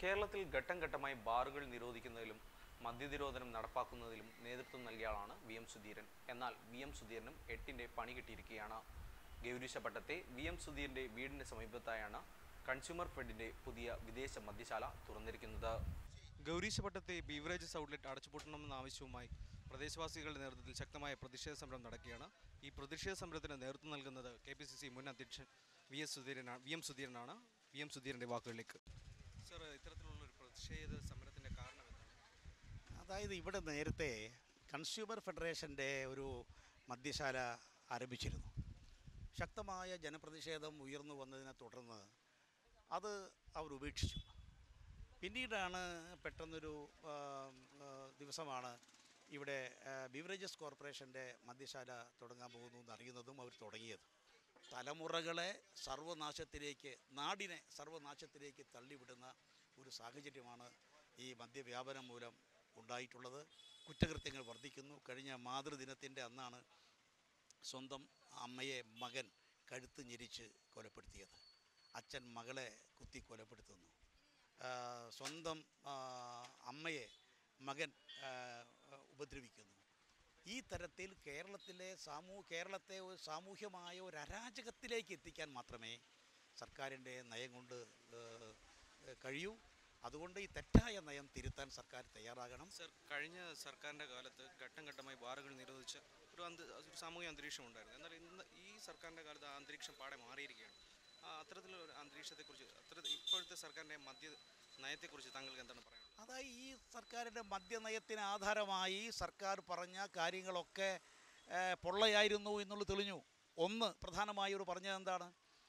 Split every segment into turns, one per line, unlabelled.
കേരളത്തിൽ ഘട്ടം ഘട്ടമായി ബാറുകൾ നിരോധിക്കുന്നതിലും മദ്യനിരോധനം നടപ്പാക്കുന്നതിലും നേതൃത്വം നൽകിയ ആളാണ് വി എം സുധീരൻ എന്നാൽ വി എം സുധീരനും എട്ടിൻ്റെ പണി കിട്ടിയിരിക്കുകയാണ് ഗൗരീശപട്ടത്തെ വി എം സുധീരൻ്റെ വീടിൻ്റെ സമീപത്തായാണ് കൺസ്യൂമർ ഫെഡിൻ്റെ പുതിയ വിദേശ മദ്യശാല തുറന്നിരിക്കുന്നത് ഗൗരീശപട്ടത്തെ ബീവറേജസ് ഔട്ട്ലെറ്റ് അടച്ചുപൂട്ടണമെന്ന ആവശ്യവുമായി പ്രദേശവാസികളുടെ നേതൃത്വത്തിൽ ശക്തമായ പ്രതിഷേധ സമരം നടക്കുകയാണ് ഈ പ്രതിഷേധ സമരത്തിന് നേതൃത്വം നൽകുന്നത് കെ പി സി സി മുൻ അധ്യക്ഷൻ വി എസ് സുധീരനാണ് വി എം സുധീരനാണ് വി എം സുധീരൻ്റെ വാക്കുകളിലേക്ക് സർ ഇത്തരത്തിലുള്ള ഒരു പ്രതിഷേധ സമരത്തിൻ്റെ കാരണം എന്താണ്
അതായത് ഇവിടെ നേരത്തെ കൺസ്യൂമർ ഫെഡറേഷൻ്റെ ഒരു മദ്യശാല ആരംഭിച്ചിരുന്നു ശക്തമായ ജനപ്രതിഷേധം ഉയർന്നു വന്നതിനെ തുടർന്ന് അത് അവർ ഉപേക്ഷിച്ചു പിന്നീടാണ് പെട്ടെന്നൊരു ആ, ആ, ദിവസമാണ് ഇവിടെ ബിവറേജസ് കോർപ്പറേഷൻ്റെ മദ്യശാല തുടങ്ങാൻ പോകുന്നു എന്നറിയുന്നതും അവർ തുടങ്ങിയത് തലമുറകളെ സർവനാശത്തിലേക്ക് നാടിനെ സർവനാശത്തിലേക്ക് തള്ളിവിടുന്ന ഒരു സാഹചര്യമാണ് ഈ മദ്യവ്യാപനം മൂലം ഉണ്ടായിട്ടുള്ളത് കുറ്റകൃത്യങ്ങൾ വർദ്ധിക്കുന്നു കഴിഞ്ഞ മാതൃദിനത്തിൻ്റെ അന്നാണ് സ്വന്തം അമ്മയെ മകൻ കഴുത്ത് ഞെരിച്ച് കൊലപ്പെടുത്തിയത് അച്ഛൻ മകളെ കുത്തി കൊലപ്പെടുത്തുന്നു ആ, സ്വന്തം ആ, അമ്മയെ മകൻ ആ, ഉപദ്രവിക്കുന്നു ഈ തരത്തിൽ കേരളത്തിലെ സാമൂ കേരളത്തെ ഒരു സാമൂഹ്യമായ ഒരു അരാജകത്തിലേക്ക് എത്തിക്കാൻ മാത്രമേ സർക്കാരിൻ്റെ നയം കൊണ്ട് ഏഹ്, കഴിയൂ അതുകൊണ്ട് ഈ തെറ്റായ നയം തിരുത്താൻ സർക്കാർ തയ്യാറാകണം
സർ കഴിഞ്ഞ സർക്കാരിൻ്റെ കാലത്ത് ഘട്ടം ഘട്ടമായി ബാറുകൾ നിരോധിച്ച ഒരു അന്ത ഒരു സാമൂഹ്യ അന്തരീക്ഷം ഉണ്ടായിരുന്നു എന്നാൽ ഇന്ന് ഈ സർക്കാരിൻ്റെ കാലത്ത് ആ അന്തരീക്ഷം പാടെ മാറിയിരിക്കുകയാണ് ആ അത്തരത്തിലുള്ള ഒരു അന്തരീക്ഷത്തെക്കുറിച്ച് അത്തര ഇപ്പോഴത്തെ സർക്കാരിൻ്റെ മദ്യ നയത്തെക്കുറിച്ച് താങ്കൾക്ക് എന്താണ് പറയാനുള്ളത്
അതായത് ഈ സർക്കാരിൻ്റെ മദ്യനയത്തിന് ആധാരമായി സർക്കാർ പറഞ്ഞ കാര്യങ്ങളൊക്കെ ഏഹ്, പൊള്ളയായിരുന്നു എന്നുള്ളത് തെളിഞ്ഞു ഒന്ന് പ്രധാനമായി ഒരു പറഞ്ഞത് എന്താണ്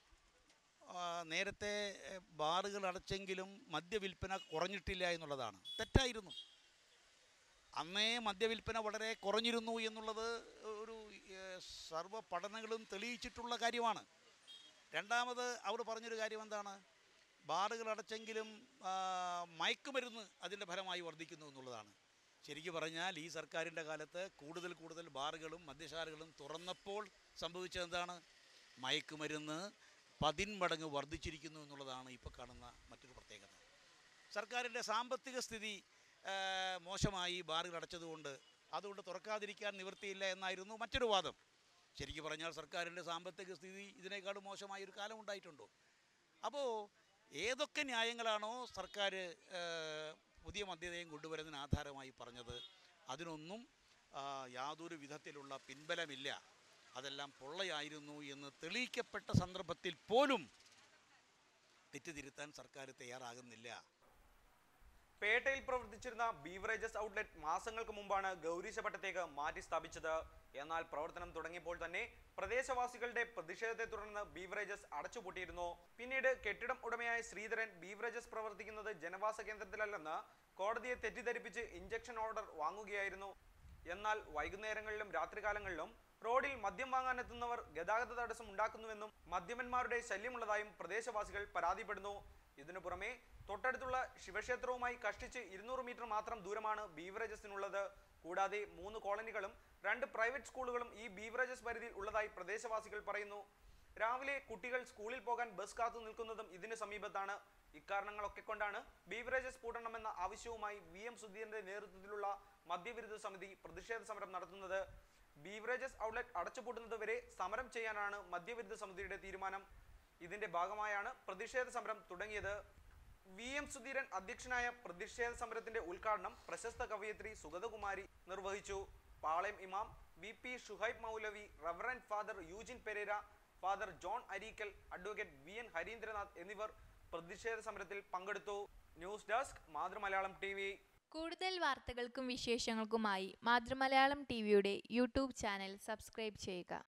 ആ, നേരത്തെ ഏഹ്, ബാറുകൾ അടച്ചെങ്കിലും മദ്യവിൽപ്പന കുറഞ്ഞിട്ടില്ല എന്നുള്ളതാണ് തെറ്റായിരുന്നു അന്നേ മദ്യവിൽപ്പന വളരെ കുറഞ്ഞിരുന്നു എന്നുള്ളത് ഒരു ഏഹ്, സർവ്വ പഠനങ്ങളും തെളിയിച്ചിട്ടുള്ള കാര്യമാണ് രണ്ടാമത് അവർ പറഞ്ഞൊരു കാര്യം എന്താണ് ബാറുകൾ അടച്ചെങ്കിലും ആ, മയക്കുമരുന്ന് അതിൻ്റെ ഫലമായി വർദ്ധിക്കുന്നു എന്നുള്ളതാണ് ശരിക്കും പറഞ്ഞാൽ ഈ സർക്കാരിൻ്റെ കാലത്ത് കൂടുതൽ കൂടുതൽ ബാറുകളും മദ്യശാലകളും തുറന്നപ്പോൾ സംഭവിച്ചത് എന്താണ് മയക്കുമരുന്ന് പതിന്മടങ്ങ് വർദ്ധിച്ചിരിക്കുന്നു എന്നുള്ളതാണ് ഇപ്പോൾ കാണുന്ന മറ്റൊരു പ്രത്യേകത സർക്കാരിൻ്റെ സാമ്പത്തിക സ്ഥിതി ആ, മോശമായി ബാറുകൾ അടച്ചതുകൊണ്ട് അതുകൊണ്ട് തുറക്കാതിരിക്കാൻ നിവൃത്തിയില്ല എന്നായിരുന്നു മറ്റൊരു വാദം ശരിക്കും പറഞ്ഞാൽ സർക്കാരിൻ്റെ സാമ്പത്തിക സ്ഥിതി ഇതിനേക്കാളും മോശമായ ഒരു കാലം ഉണ്ടായിട്ടുണ്ടോ അപ്പോൾ ഏതൊക്കെ ന്യായങ്ങളാണോ സർക്കാർ ആ, പുതിയ മദ്യതയും കൊണ്ടുവരുന്നതിന് ആധാരമായി പറഞ്ഞത് അതിനൊന്നും ആ, യാതൊരു വിധത്തിലുള്ള പിൻബലമില്ല അതെല്ലാം പൊള്ളയായിരുന്നു എന്ന് തെളിയിക്കപ്പെട്ട സന്ദർഭത്തിൽ പോലും തെറ്റുതിരുത്താൻ സർക്കാർ തയ്യാറാകുന്നില്ല
പേട്ടയിൽ പ്രവർത്തിച്ചിരുന്ന ബീവറേജസ് ഔട്ട്ലെറ്റ് മാസങ്ങൾക്ക് മുമ്പാണ് ഗൗരീശപട്ടത്തേക്ക് മാറ്റി സ്ഥാപിച്ചത് എന്നാൽ പ്രവർത്തനം തുടങ്ങിയപ്പോൾ തന്നെ പ്രദേശവാസികളുടെ പ്രതിഷേധത്തെ തുടർന്ന് ബീവറേജസ് അടച്ചുപൂട്ടിയിരുന്നു പിന്നീട് കെട്ടിടം ഉടമയായ ശ്രീധരൻ ബീവറേജസ് പ്രവർത്തിക്കുന്നത് ജനവാസ കേന്ദ്രത്തിലല്ലെന്ന് കോടതിയെ തെറ്റിദ്ധരിപ്പിച്ച് ഇഞ്ചക്ഷൻ ഓർഡർ വാങ്ങുകയായിരുന്നു എന്നാൽ വൈകുന്നേരങ്ങളിലും രാത്രികാലങ്ങളിലും റോഡിൽ മദ്യം വാങ്ങാനെത്തുന്നവർ ഗതാഗത തടസ്സം ഉണ്ടാക്കുന്നുവെന്നും മദ്യമന്മാരുടെ ശല്യമുള്ളതായും പ്രദേശവാസികൾ പരാതിപ്പെടുന്നു ഇതിനു പുറമെ തൊട്ടടുത്തുള്ള ശിവക്ഷേത്രവുമായി കഷ്ടിച്ച് ഇരുന്നൂറ് മീറ്റർ മാത്രം ദൂരമാണ് ബീവറേജസിനുള്ളത് കൂടാതെ മൂന്ന് കോളനികളും രണ്ട് പ്രൈവറ്റ് സ്കൂളുകളും ഈ ബീവറേജസ് പരിധിയിൽ ഉള്ളതായി പ്രദേശവാസികൾ പറയുന്നു രാവിലെ കുട്ടികൾ സ്കൂളിൽ പോകാൻ ബസ് കാത്തു നിൽക്കുന്നതും ഇതിന് സമീപത്താണ് ഇക്കാരണങ്ങളൊക്കെ കൊണ്ടാണ് ബീവറേജസ് പൂട്ടണമെന്ന ആവശ്യവുമായി വി എം സുധീരന്റെ നേതൃത്വത്തിലുള്ള മദ്യവിരുദ്ധ സമിതി പ്രതിഷേധ സമരം നടത്തുന്നത് ബീവറേജസ് ഔട്ട്ലെറ്റ് അടച്ചുപൂട്ടുന്നത് വരെ സമരം ചെയ്യാനാണ് മദ്യവിരുദ്ധ സമിതിയുടെ തീരുമാനം ഇതിന്റെ ഭാഗമായാണ് പ്രതിഷേധ സമരം തുടങ്ങിയത് വി എം സുധീരൻ അധ്യക്ഷനായ പ്രതിഷേധ സമരത്തിന്റെ ഉദ്ഘാടനം പ്രശസ്ത കവയിത്രി സുഗതകുമാരി നിർവഹിച്ചു പാളയം ഇമാം വി പി ഷുഹൈബ് മൗലവി reverend father Eugene Pereira father John Areekkal advocate V N Harindranath എന്നിവർ പ്രതിഷേധ സമരത്തിൽ പങ്കെടുത്തു news desk Mathrumalayalam T V
കൂടുതൽ വാർത്തകൾക്കും വിശേഷങ്ങൾക്കുമായി മാതൃമലയാളം ടി വിയുടെ യൂട്യൂബ് ചാനൽ സബ്സ്ക്രൈബ് ചെയ്യുക